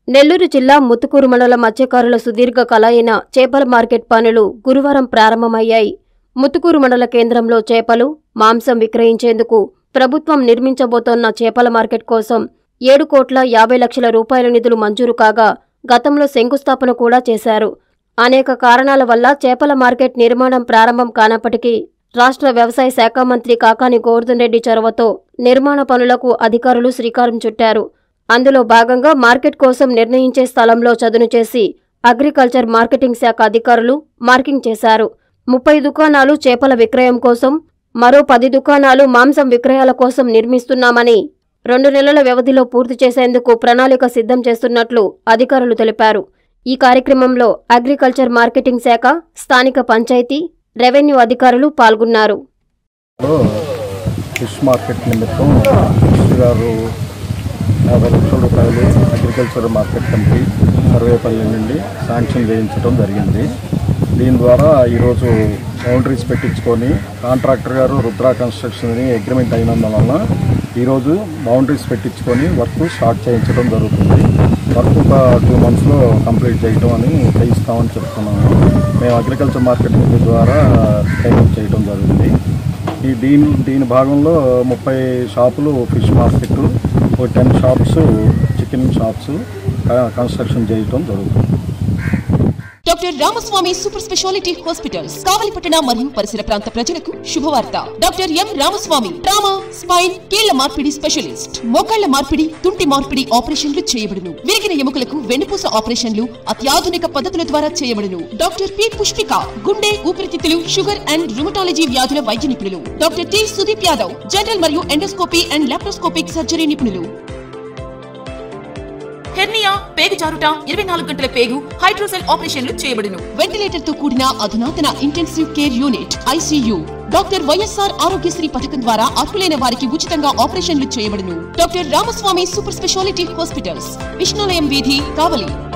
నెల్లూరు జిల్లా ముత్తుకూరు మండల మత్స్యకారుల సుదీర్ఘ కళ అయిన చేపల మార్కెట్ పనులు గురువారం ప్రారంభమయ్యాయి ముత్తుకూరు మండల కేంద్రంలో చేపలు మాంసం విక్రయించేందుకు ప్రభుత్వం నిర్మించబోతోన్న చేపల మార్కెట్ కోసం ఏడు కోట్ల యాభై లక్షల రూపాయల నిధులు మంజూరు కాగా గతంలో శంకుస్థాపన కూడా చేశారు అనేక కారణాల వల్ల చేపల మార్కెట్ నిర్మాణం ప్రారంభం కానప్పటికీ రాష్ట్ర వ్యవసాయ శాఖ మంత్రి కాకాని గోవర్ధన్ రెడ్డి చొరవతో నిర్మాణ పనులకు అధికారులు శ్రీకారం చుట్టారు అందులో భాగంగా మార్కెట్ కోసం నిర్ణయించే స్థలంలో చదును చేసి అగ్రికల్చర్ మార్కెటింగ్ శాఖ అధికారులు మార్కింగ్ చేశారు ముప్పై దుకాణాలు చేపల విక్రయం కోసం మరో పది దుకాణాలు మాంసం విక్రయాల కోసం నిర్మిస్తున్నామని రెండు నెలల వ్యవధిలో పూర్తి చేసేందుకు ప్రణాళిక సిద్ధం చేస్తున్నట్లు అధికారులు తెలిపారు ఈ కార్యక్రమంలో అగ్రికల్చర్ మార్కెటింగ్ శాఖ స్థానిక పంచాయతీ రెవెన్యూ అధికారులు పాల్గొన్నారు లో ఫిష్ మార్కెట్ నిమిత్తం ఫిష్ గారు యాభై లక్షల రూపాయలు అగ్రికల్చర్ మార్కెట్ కమిటీ సర్వేపల్లి నుండి శాంక్షన్ చేయించడం జరిగింది దీని ద్వారా ఈరోజు బౌండరీస్ పెట్టించుకొని కాంట్రాక్టర్ గారు రుద్రా కన్స్ట్రక్షన్ని అగ్రిమెంట్ అయినందువలన ఈరోజు బౌండరీస్ పెట్టించుకొని వర్క్ స్టార్ట్ చేయించడం జరుగుతుంది వర్క్ ఒక టూ మంత్స్లో కంప్లీట్ చేయటం అని చేయిస్తామని చెప్తున్నాము మేము అగ్రికల్చర్ మార్కెట్ కమిటీ ద్వారా పేమెంట్ చేయడం జరిగింది ఈ దీని దీని భాగంలో ముప్పై షాపులు ఫిష్ మార్కెట్ ఒక ten shops chicken shops construction చేయటం జరుగుతుంది doctor Ramaswamy super speciality hospitals కావలిపట్టణ మరియు పరిసర ప్రాంత ప్రజలకు శుభవార్త doctor M Ramaswamy trauma spine కీళ్ల మార్పిడి స్పెషలిస్ట్ మోకాళ్ల మార్పిడి తుంటి మార్పిడి ఆపరేషన్లు చేయబడును విరిగిన ఎముకలకు వెన్నుపూస ఆపరేషన్లు అత్యాధునిక పద్ధతుల ద్వారా చేయబడును డాక్టర్ పి పుష్పిక గుండె ఊపిరితిత్తులు షుగర్ అండ్ రుమటాలజీ వ్యాధుల వైద్య నిపుణులు doctor T Sudeep Yadav general మరియు ఎండోస్కోపీ అండ్ లాప్రోస్కోపిక్ సర్జరీ నిపుణులు హెర్నియా పేగు జారుట ఇరవై నాలుగు గంటల పేగు హైడ్రోసెల్ ఆపరేషన్లు చేయబడును వెంటిలేటర్ తో కూడిన అధునాతన intensive care unit ICU doctor YSR Aarogyasri పథకం ద్వారా అర్హులైన వారికి ఉచితంగా ఆపరేషన్లు చేయబడును doctor Ramaswamy super speciality hospitals Vishnulayam వీధి కావలి